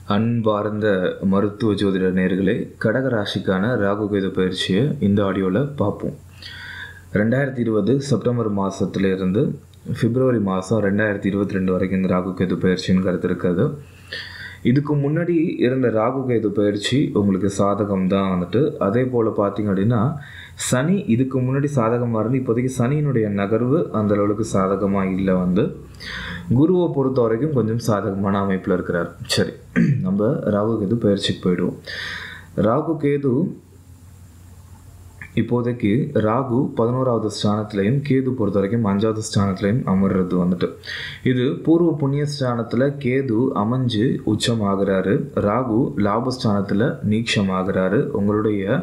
அன்பார்ந்த மருத்துவ ஜோதிட நேர்களே கடக ராசிக்கான ராகு கேது பயிற்சியை இந்த ஆடியோவில் பார்ப்போம் ரெண்டாயிரத்தி இருபது செப்டம்பர் மாதத்துலேருந்து பிப்ரவரி மாதம் ரெண்டாயிரத்தி இருபத்தி ரெண்டு வரைக்கும் இந்த ராகு கேது பயிற்சின்னு கருத்து இருக்காது இதுக்கு முன்னாடி இருந்த ராகு கேது பயிற்சி உங்களுக்கு சாதகம் தான் வந்துட்டு அதே போல் பார்த்தீங்க அப்படின்னா சனி இதுக்கு முன்னாடி சாதகமாக இருந்து இப்போதைக்கு சனியினுடைய நகர்வு அந்த அளவுக்கு சாதகமாக இல்லை வந்து குருவை பொறுத்த வரைக்கும் கொஞ்சம் சாதகமான அமைப்பில் இருக்கிறார் சரி நம்ம ராகு கேது பயிற்சிக்கு போயிடுவோம் ராகு கேது இப்போதைக்கு ராகு பதினோராவது ஸ்தானத்திலையும் கேது பொறுத்த வரைக்கும் அஞ்சாவது ஸ்தானத்திலையும் அமர்றது வந்துட்டு இது பூர்வ புண்ணிய ஸ்தானத்தில் கேது அமைஞ்சு உச்சம் ஆகுறாரு ராகு லாபஸ்தானத்தில் நீட்சம் ஆகுறாரு உங்களுடைய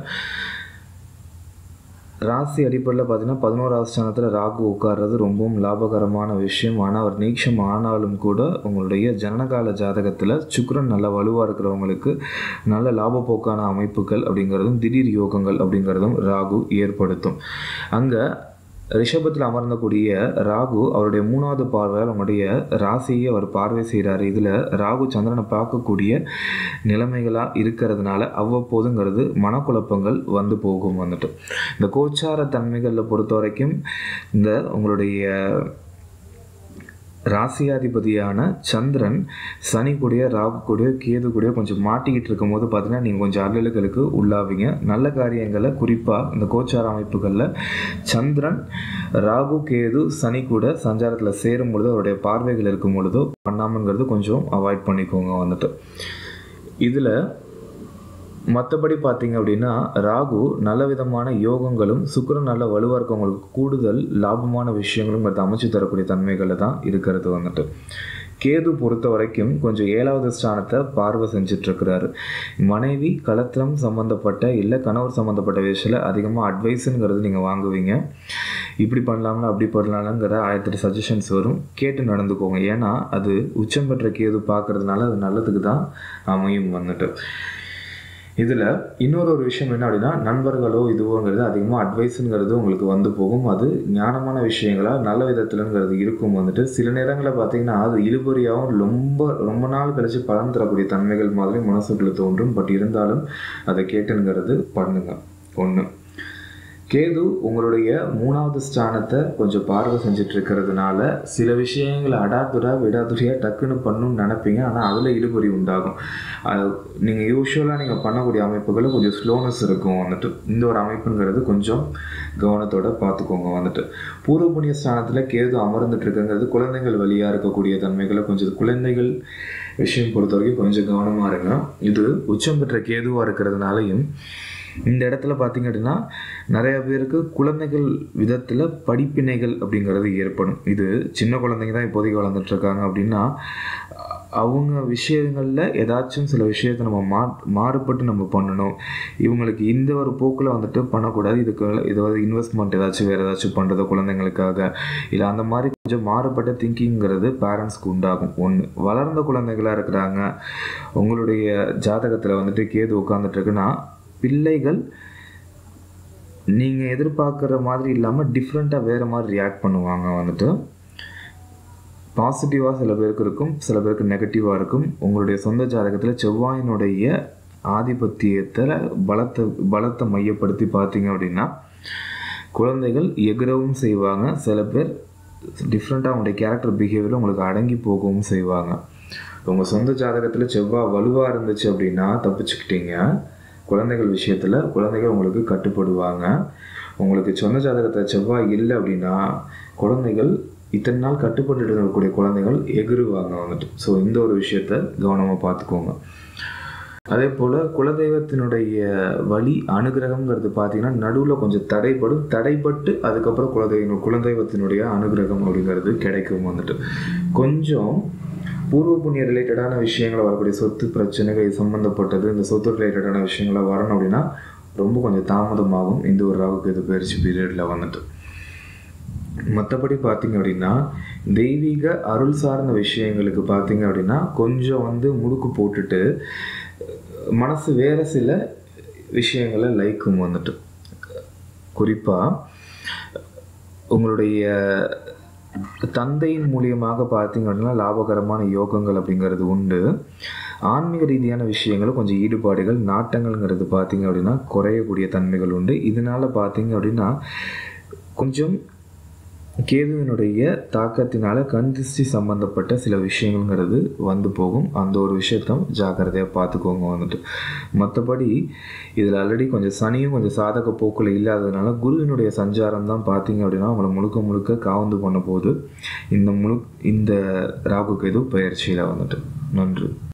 ராசி அடிப்படையில் பார்த்தீங்கன்னா பதினோராவது ஸ்தானத்தில் ராகு உட்கார்றது ரொம்பவும் லாபகரமான விஷயம் ஆனால் அவர் நீட்சம் ஆனாலும் கூட உங்களுடைய ஜனனகால ஜாதகத்தில் சுக்கரன் நல்ல வலுவாக இருக்கிறவங்களுக்கு நல்ல லாபப்போக்கான அமைப்புகள் அப்படிங்கிறதும் திடீர் யோகங்கள் அப்படிங்கிறதும் ராகு ஏற்படுத்தும் அங்கே ரிஷபத்தில் அமர்ந்தக்கூடிய ராகு அவருடைய மூணாவது பார்வையால் உங்களுடைய ராசியை அவர் பார்வை செய்கிறாரு இதில் ராகு சந்திரனை பார்க்கக்கூடிய நிலைமைகளாக இருக்கிறதுனால அவ்வப்போதுங்கிறது மனக்குழப்பங்கள் வந்து போகும் வந்துட்டு இந்த கோச்சார தன்மைகளில் பொறுத்த வரைக்கும் இந்த உங்களுடைய ராசியாதிபதியான சந்திரன் சனி கூடிய ராகு கூடிய கேது கூடிய கொஞ்சம் மாட்டிக்கிட்டு இருக்கும் போது பார்த்தீங்கன்னா நீங்கள் கொஞ்சம் அல்லலுகளுக்கு உள்ளாவீங்க நல்ல காரியங்களை குறிப்பாக இந்த கோச்சார அமைப்புகளில் சந்திரன் ராகு கேது சனி கூட சஞ்சாரத்தில் சேரும் பொழுது அவருடைய பார்வைகள் இருக்கும் பொழுதோ பண்ணாமங்கிறது கொஞ்சம் அவாய்ட் பண்ணிக்கோங்க வந்துட்டு இதில் மற்றபடி பார்த்தீங்க அப்படின்னா ராகு நல்ல விதமான யோகங்களும் சுக்கரன் நல்ல வலுவாக இருக்கவங்களுக்கு கூடுதல் லாபமான விஷயங்களும் அதை அமைச்சு தரக்கூடிய தன்மைகளில் தான் இருக்கிறது வந்துட்டு கேது பொறுத்த வரைக்கும் கொஞ்சம் ஏழாவது ஸ்தானத்தை பார்வை செஞ்சிட்ருக்கிறாரு மனைவி கலத்திரம் சம்மந்தப்பட்ட இல்லை கணவர் சம்மந்தப்பட்ட விஷயத்தில் அதிகமாக அட்வைஸுங்கிறது நீங்கள் வாங்குவீங்க இப்படி பண்ணலாம்னா அப்படி பண்ணலாம்ங்கிற ஆயிரத்தெட்டு சஜஷன்ஸ் வரும் கேட்டு நடந்துக்கோங்க ஏன்னா அது உச்சம் பெற்ற கேது பார்க்கறதுனால அது நல்லதுக்கு தான் அமையும் வந்துட்டு இதில் இன்னொரு ஒரு விஷயம் என்ன அப்படின்னா நண்பர்களோ இதுவோங்கிறது அதிகமாக அட்வைஸுங்கிறது உங்களுக்கு வந்து போகும் அது ஞானமான விஷயங்களாக நல்ல விதத்துலங்கிறது இருக்கும் வந்துட்டு சில நேரங்களில் பார்த்தீங்கன்னா அது இழுபறியாகவும் ரொம்ப ரொம்ப நாள் கழிச்சு பலன் தரக்கூடிய தன்மைகள் மாதிரி மனசுக்குள்ள தோன்றும் பட் இருந்தாலும் அதை கேட்டுங்கிறது பண்ணுங்க ஒன்று கேது உங்களுடைய மூணாவது ஸ்தானத்தை கொஞ்சம் பார்வை செஞ்சுட்டு இருக்கிறதுனால சில விஷயங்களை அடாதுரா விடாதுரியாக டக்குன்னு பண்ணணும்னு நினைப்பீங்க ஆனால் அதில் இழுபறி உண்டாகும் நீங்கள் யூஸ்வலாக நீங்கள் பண்ணக்கூடிய அமைப்புகளில் கொஞ்சம் ஸ்லோனஸ் இருக்கும் வந்துட்டு இந்த ஒரு அமைப்புங்கிறது கொஞ்சம் கவனத்தோட பார்த்துக்கோங்க வந்துட்டு பூர்வ புண்ணிய ஸ்தானத்தில் கேது அமர்ந்துட்டு இருக்குங்கிறது குழந்தைகள் வழியாக இருக்கக்கூடிய தன்மைகளை கொஞ்சம் குழந்தைகள் விஷயம் பொறுத்த வரைக்கும் கொஞ்சம் கவனமாக இருங்க இது உச்சம் பெற்ற கேதுவாக இருக்கிறதுனாலையும் இந்த இடத்துல பார்த்தீங்க அப்படின்னா நிறைய பேருக்கு குழந்தைகள் விதத்தில் படிப்பினைகள் அப்படிங்கிறது ஏற்படும் இது சின்ன குழந்தைங்க தான் இப்போதைக்கு வளர்ந்துட்டுருக்காங்க அப்படின்னா அவங்க விஷயங்களில் ஏதாச்சும் சில விஷயத்தை நம்ம மா மாறுபட்டு நம்ம பண்ணணும் இவங்களுக்கு இந்த ஒரு போக்கில் வந்துட்டு பண்ணக்கூடாது இதுக்கு இதாவது இன்வெஸ்ட்மெண்ட் ஏதாச்சும் வேறு ஏதாச்சும் பண்ணுறதோ குழந்தைங்களுக்காக இல்லை அந்த மாதிரி கொஞ்சம் மாறுபட்ட திங்கிங்கிறது பேரண்ட்ஸ்க்கு உண்டாகும் ஒன்று வளர்ந்த குழந்தைகளாக இருக்கிறாங்க உங்களுடைய ஜாதகத்தில் வந்துட்டு கேது உட்காந்துட்ருக்குன்னா பிள்ளைகள் நீங்கள் எதிர்பார்க்குற மாதிரி இல்லாமல் டிஃப்ரெண்ட்டாக வேறு மாதிரி ரியாக்ட் பண்ணுவாங்க வந்துட்டு பாசிட்டிவாக சில பேருக்கு இருக்கும் சில பேருக்கு நெகட்டிவாக இருக்கும் உங்களுடைய சொந்த ஜாதகத்தில் செவ்வாயினுடைய ஆதிபத்தியத்தில் பலத்தை பலத்தை மையப்படுத்தி பார்த்தீங்க அப்படின்னா குழந்தைகள் எகிரவும் செய்வாங்க சில பேர் டிஃப்ரெண்ட்டாக அவங்களுடைய கேரக்டர் பிஹேவியரில் உங்களுக்கு அடங்கி போகவும் செய்வாங்க உங்கள் சொந்த ஜாதகத்தில் செவ்வாய் வலுவாக இருந்துச்சு அப்படின்னா தப்பிச்சுக்கிட்டீங்க குழந்தைகள் விஷயத்தில் குழந்தைகள் உங்களுக்கு கட்டுப்படுவாங்க உங்களுக்கு சொந்த ஜாதகத்தில் செவ்வாய் இல்லை அப்படின்னா குழந்தைகள் இத்தனை நாள் கட்டுப்பட்டு இருக்கக்கூடிய குழந்தைகள் எகிருவாங்க வந்துட்டு ஸோ இந்த ஒரு விஷயத்த கவனமாக பார்த்துக்கோங்க அதே போல் குலதெய்வத்தினுடைய வழி அனுகிரகம்ங்கிறது பார்த்தீங்கன்னா நடுவில் கொஞ்சம் தடைப்படும் தடைப்பட்டு அதுக்கப்புறம் குலதெய்வ குலதெய்வத்தினுடைய அனுகிரகம் அப்படிங்கிறது கிடைக்கும் வந்துட்டு கொஞ்சம் பூர்வ புண்ணிய ரிலேட்டடான விஷயங்களை வரக்கூடிய சொத்து பிரச்சனைகள் சம்மந்தப்பட்டது இந்த சொத்து ரிலேட்டடான விஷயங்களை வரணும் அப்படின்னா ரொம்ப கொஞ்சம் தாமதமாகும் இந்த ஒரு ராகுக்கு இது பயிற்சி பீரியடில் வந்துட்டு மற்றபடி பார்த்தீங்க அப்படின்னா தெய்வீக அருள் சார்ந்த விஷயங்களுக்கு பார்த்தீங்க அப்படின்னா கொஞ்சம் வந்து முடுக்கு போட்டுட்டு மனசு வேறு சில விஷயங்களை லைக்கும் வந்துட்டு குறிப்பாக உங்களுடைய தந்தையின் மூலியமாக பார்த்தீங்க அப்படின்னா லாபகரமான யோகங்கள் அப்படிங்கிறது உண்டு ஆன்மீக ரீதியான விஷயங்களும் கொஞ்சம் ஈடுபாடுகள் நாட்டங்கள்ங்கிறது பார்த்தீங்க அப்படின்னா குறையக்கூடிய தன்மைகள் உண்டு இதனால் பார்த்தீங்க அப்படின்னா கொஞ்சம் கேதுவினுடைய தாக்கத்தினால கண் திருஷ்டி சம்மந்தப்பட்ட சில விஷயங்கள்ங்கிறது வந்து போகும் அந்த ஒரு விஷயத்த ஜாக்கிரதையாக பார்த்துக்கோங்க வந்துட்டு மற்றபடி இதில் ஆல்ரெடி கொஞ்சம் சனியும் கொஞ்சம் சாதக போக்கில் இல்லாததுனால குருவினுடைய சஞ்சாரம் தான் பார்த்தீங்க அப்படின்னா அவங்கள முழுக்க முழுக்க காவந்து பண்ண போது இந்த முழு இந்த ராகு கேது பயிற்சியில் வந்துட்டு நன்றி